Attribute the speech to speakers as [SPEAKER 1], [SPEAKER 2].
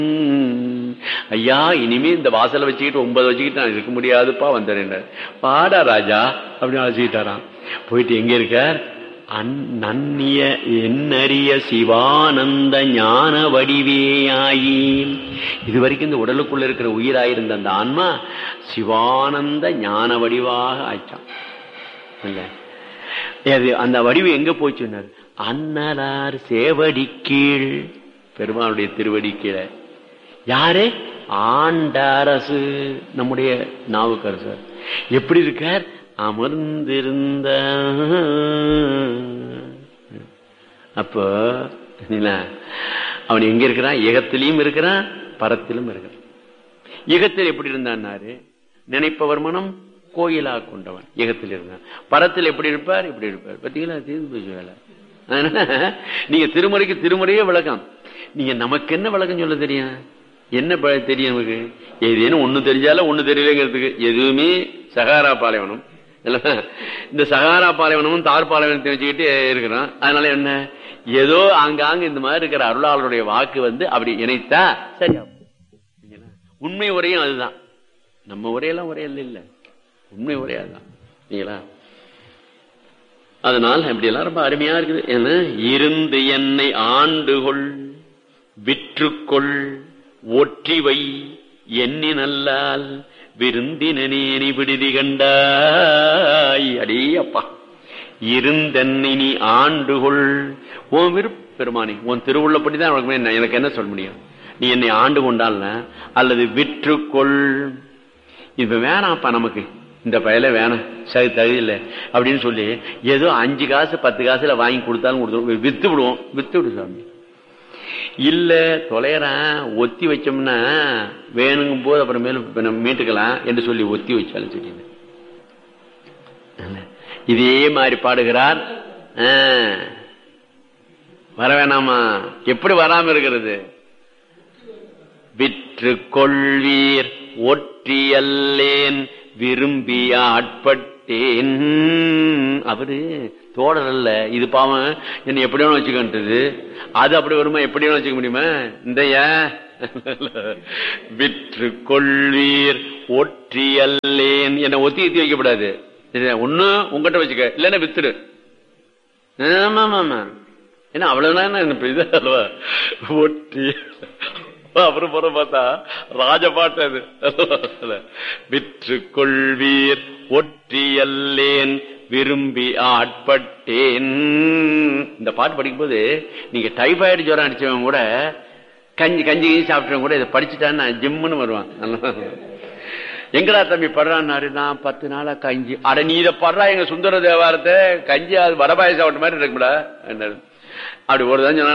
[SPEAKER 1] ம், ஐயா இனிமே இந்த வாசலை வச்சுக்கிட்டு ஒன்பது வச்சுக்கிட்டு நான் இருக்க முடியாதுப்பா வந்துடுறேன் பாடா ராஜா அப்படின்னு அழைச்சிக்கிட்டாராம் போயிட்டு எங்க இருக்கார் அந் நன்னிய என்னறிய சிவானந்த ஞான வடிவேயாயி இது வரைக்கும் இந்த உடலுக்குள்ள இருக்கிற உயிராயிருந்த அந்த ஆன்மா சிவானந்த ஞான வடிவாக ஆயிட்டான் இல்ல அது அந்த வடிவு எங்க போச்சுன்னார் அன்னலார் சேவடி கீழ் பெருமானுடைய திருவடி கீழே யாரு ஆண்டாரசு நம்முடைய நாவுக்கரசர் எப்படி இருக்கார் அமர்ந்திருந்த அப்போ என்ன, அவன் எங்க இருக்கிறான் ஏகத்திலையும் இருக்கிறான் பரத்திலும் இருக்கிறான் யுகத்தில் எப்படி இருந்தான்னாரு நினைப்பவர் மனம் கோயிலா கொண்டவன் யுகத்தில் இருந்தான் பரத்தில் எப்படி இருப்பார் இப்படி இருப்பார் பாத்தீங்களா தீர்ந்து போச்சு வேலை அதனால நீங்க திருமுறைக்கு திருமுறையே விளக்கம் நீங்க நமக்கு என்ன விளக்கம் சொல்ல தெரியும் என்ன ப- தெரியும் நமக்கு ஏதேனும் ஒண்ணு தெரிஞ்சாலும் ஒண்ணு தெரியலங்கிறதுக்கு எதுவுமே சகாரா பாலைவனம் இல்ல? இந்த சகாரா பாலைவனமும் தார் பாலைவனத்தை வச்சுக்கிட்டு இருக்கிறோம் அதனால என்ன ஏதோ ஆங்காங்க இந்த மாதிரி இருக்கிற அருளாளருடைய வாக்கு வந்து அப்படி இணைத்தா சரியா போகும். சரிங்களா? உண்மை உரையும் அதுதான் நம்ம உரையெல்லாம் உரையல்ல இல்ல உண்மை உரையா அதுதான் சரிங்களா அதனால் இப்படி எல்லாம் ரொம்ப அருமையா இருக்குது ஏன்னா இருந்து என்னை ஆண்டுகொள் விற்றுக்கொள் ஒற்றிவை எண்ணி நல்லால் விருந்தினேனி விடுதி கண்டாய் அடே அப்பா இருந்தென்னை நீ ஆண்டுகொள் உன் விருப்ப பெருமானி உன் திருவுள்ளப்படிதான் உனக்கு என்ன- எனக்கு என்ன சொல்ல முடியும் நீ என்னை ஆண்டு கொண்டால் அல்லது விற்றுக்கொள் இப்ப வேணாம்ப்பா நமக்கு இந்த பயல வேணாம் சரி தகுதியில்லை அப்படின்னு சொல்லி ஏதோ அஞ்சு காசு பத்து காசுல வாங்கி கொடுத்தாலும் கொடுத்துருவோம் வித்து விடுவோம் வித்து விடு சாமி இல்ல தொலைறேன் ஒத்தி வச்சோம்னா வேணுங்கும் போது அப்புறமேலும் இப்ப நம்ம மீட்டுக்கலாம் என்று சொல்லி ஒத்தி வச்சாலும் சரி இதே மாதிரி பாடுகிறார் ஆ. வர வேணாமா எப்படி வராம இருக்கிறது விற்று கொள்வீர் ஒற்றியல்லேன் விரும்பி ஆட்பட்டேன் அவரு தோழர் அல்ல இது பாவம் என்ன எப்படி வேணும் வச்சுக்கின்றது அது அப்படி வருமா எப்படி வேணும் வச்சுக்க முடியுமா இந்த விற்று கொள்வீர் ஒற்றியல்லேன் என்ன ஒத்தி ஒத்தி வைக்கப்படாது சரியா? ஒண்ணு உங்ககிட்ட வச்சுக்க இல்லன்னா வித்துடு ஆமா ஆமா ஆமா ஏன்னா அவ்வளவுதான் என்ன பெரிய அல்லவா ஒட்டி அப்புறம் புறம் பார்த்தா ராஜபாட்டு அது விற்று கொள்வீர் ஒற்றியல்லேன் விரும்பி ஆட்பட்டேன் இந்த பாட்டு படிக்கும்போது நீங்க டைபாய்டு ஜுரம் அடிச்சவன் கூட கஞ்சி கஞ்சி கஞ்சி சாப்பிட்டவன் கூட இதை படிச்சுட்டான்னு ஜிம்முன்னு வருவான் எங்கடா தம்பி படுறான்னாரு நான் பத்து நாளா கஞ்சி அட நீ இதை படுறா எங்க சுந்தர தேவாரத்தை கஞ்சி அது வடபாய சாப்பிட்ட மாதிரி இருக்கும்டா என்ன அப்படி ஒரு தான் சொன்னா